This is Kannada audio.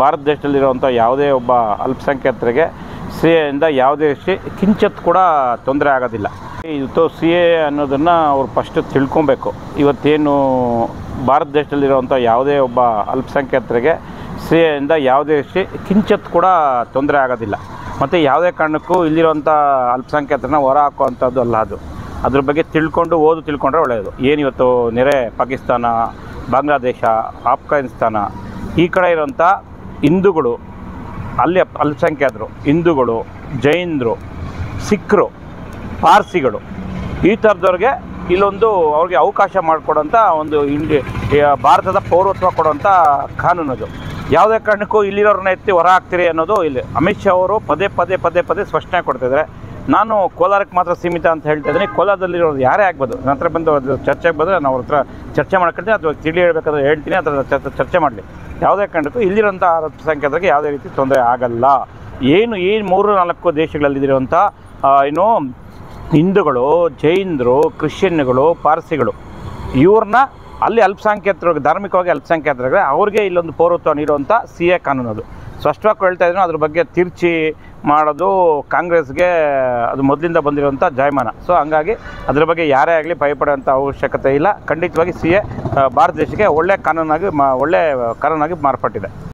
ಭಾರತ ದೇಶದಲ್ಲಿರುವಂಥ ಯಾವುದೇ ಒಬ್ಬ ಅಲ್ಪಸಂಖ್ಯಾತರಿಗೆ ಸಿ ಎಯಿಂದ ಯಾವುದೇ ರೀತಿ ಕಿಂಚತ್ ಕೂಡ ತೊಂದರೆ ಆಗೋದಿಲ್ಲ ಇವತ್ತು ಸಿ ಎ ಅನ್ನೋದನ್ನು ಅವ್ರು ಫಸ್ಟ್ ತಿಳ್ಕೊಬೇಕು ಇವತ್ತೇನು ಭಾರತ ದೇಶದಲ್ಲಿರುವಂಥ ಯಾವುದೇ ಒಬ್ಬ ಅಲ್ಪಸಂಖ್ಯಾತರಿಗೆ ಸಿ ಎಯಿಂದ ಯಾವುದೇ ರೀತಿ ಕಿಂಚತ್ ಕೂಡ ತೊಂದರೆ ಆಗೋದಿಲ್ಲ ಮತ್ತು ಯಾವುದೇ ಕಾರಣಕ್ಕೂ ಇಲ್ಲಿರುವಂಥ ಅಲ್ಪಸಂಖ್ಯಾತರನ್ನ ಹೊರ ಹಾಕುವಂಥದ್ದು ಅಲ್ಲ ಅದು ಅದ್ರ ಬಗ್ಗೆ ತಿಳ್ಕೊಂಡು ಓದು ತಿಳ್ಕೊಂಡ್ರೆ ಒಳ್ಳೆಯದು ಏನಿವತ್ತು ನೆರೆ ಪಾಕಿಸ್ತಾನ ಬಾಂಗ್ಲಾದೇಶ ಆಫ್ಘಾನಿಸ್ತಾನ ಈ ಕಡೆ ಇರೋಂಥ ಹಿಂದೂಗಳು ಅಲ್ಲಿ ಅಪ್- ಅಲ್ಪಸಂಖ್ಯಾತರು ಹಿಂದೂಗಳು ಜೈನರು ಸಿಖ್ರು ಪಾರ್ಸಿಗಳು ಈ ಥರದವ್ರಿಗೆ ಇಲ್ಲೊಂದು ಅವ್ರಿಗೆ ಅವಕಾಶ ಮಾಡಿಕೊಡೋಂಥ ಒಂದು ಇಂಡಿ ಈ ಭಾರತದ ಪೌರತ್ವ ಕೊಡುವಂಥ ಕಾನೂನು ಅದು ಯಾವುದೇ ಕಾರಣಕ್ಕೂ ಇಲ್ಲಿರೋರನ್ನ ಎತ್ತಿ ಹೊರ ಹಾಕ್ತೀರಿ ಅನ್ನೋದು ಇಲ್ಲಿ ಅಮಿತ್ ಶಾ ಅವರು ಪದೇ ಪದೇ ಪದೇ ಪದೇ ಸ್ಪಷ್ಟನೆ ಕೊಡ್ತಿದ್ದಾರೆ ನಾನು ಕೋಲಾರಕ್ಕೆ ಮಾತ್ರ ಸೀಮಿತ ಅಂತ ಹೇಳ್ತಾ ಇದ್ದೀನಿ ಕೋಲಾರದಲ್ಲಿರೋರು ಯಾರೇ ಆಗ್ಬೋದು ನನ್ನ ಹತ್ರ ಬಂದು ಅದು ಚರ್ಚೆಗೆ ಬಂದರೆ ನಾನು ಅವ್ರ ಹತ್ರ ಚರ್ಚೆ ಮಾಡ್ಕೊಳ್ತೀನಿ ಅಥವಾ ತಿಳಿ ಹೇಳ್ಬೇಕಾದ್ರೆ ಹೇಳ್ತೀನಿ ಅದರ ಚರ್ಚೆ ಚರ್ಚೆ ಮಾಡಲಿ ಯಾವುದೇ ಕಾರಣಕ್ಕೂ ಇಲ್ಲಿರೋಂಥ ಅಲ್ಪಸಂಖ್ಯಾತರಿಗೆ ಯಾವುದೇ ರೀತಿ ತೊಂದರೆ ಆಗಲ್ಲ ಏನು ಏನು ಮೂರು ನಾಲ್ಕು ದೇಶಗಳಲ್ಲಿರುವಂಥ ಏನು ಹಿಂದೂಗಳು ಜೈನರು ಕ್ರಿಶ್ಚಿಯನ್ಗಳು ಪಾರ್ಸಿಗಳು ಇವ್ರನ್ನ ಅಲ್ಲಿ ಅಲ್ಪಸಂಖ್ಯಾತರು ಧಾರ್ಮಿಕವಾಗಿ ಅಲ್ಪಸಂಖ್ಯಾತರಿಗೆ ಅವ್ರಿಗೆ ಇಲ್ಲೊಂದು ಪೌರತ್ವ ನೀಡುವಂಥ ಸಿ ಎ ಕಾನೂನು ಅದು ಸ್ಪಷ್ಟವಾಗಿ ಹೇಳ್ತಾ ಇದ್ದೀನಿ ಅದ್ರ ಬಗ್ಗೆ ತಿರ್ಚಿ ಮಾಡೋದು ಕಾಂಗ್ರೆಸ್ಗೆ ಅದು ಮೊದಲಿಂದ ಬಂದಿರುವಂಥ ಜಾಯಮಾನ ಸೊ ಹಂಗಾಗಿ ಅದ್ರ ಬಗ್ಗೆ ಯಾರೇ ಆಗಲಿ ಭಯಪಡೋಂಥ ಅವಶ್ಯಕತೆ ಇಲ್ಲ ಖಂಡಿತವಾಗಿ ಸಿ ಎ ಭಾರತ ದೇಶಕ್ಕೆ ಒಳ್ಳೆ ಕಾನೂನಾಗಿ ಮಾ ಒಳ್ಳೆ ಕಾನೂನಾಗಿ ಮಾರ್ಪಟ್ಟಿದೆ